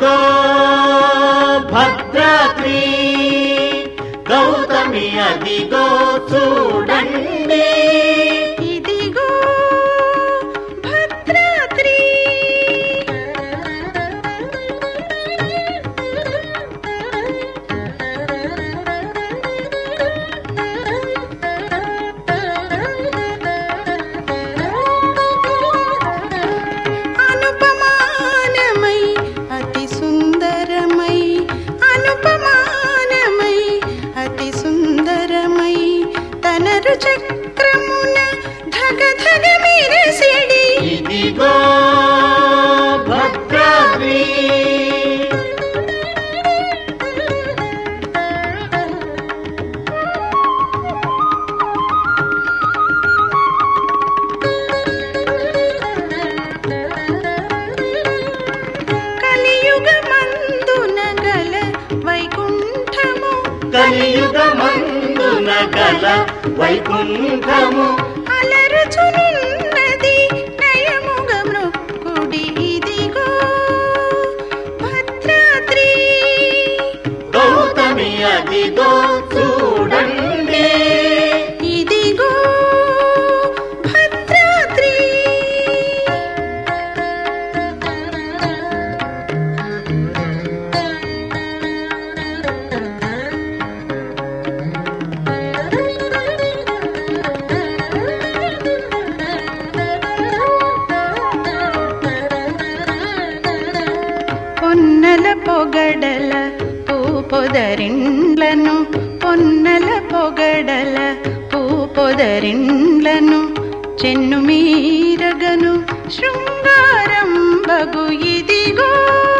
ఇదిగో భద్రాద్రి గౌతమి అదిగో చూడండి ఇదిగో భద్రాద్రి అనుపమానమై అతి సుందరమై అనుపమానమై అతి సుందరమై తనరు చక్రమున ధగ ధగ మెరసిడి ఇదిగో భద్రాద్రి కలియుగమందున గల వైకుంఠము కలియుగమందున గల వైకుంఠము అలరుచునున్నది నయముగ మృక్కుడి ఇదిగో భద్రాద్రి గౌతమి అదిగో చూడండి ఇదిగో భద్రాద్రి పొన్నల పొగడల పూపొదరిండ్లను పొన్నల పొగడల పూపొదరిండ్లను చెన్ను మీరగను శృంగారం బగు ఇదిగో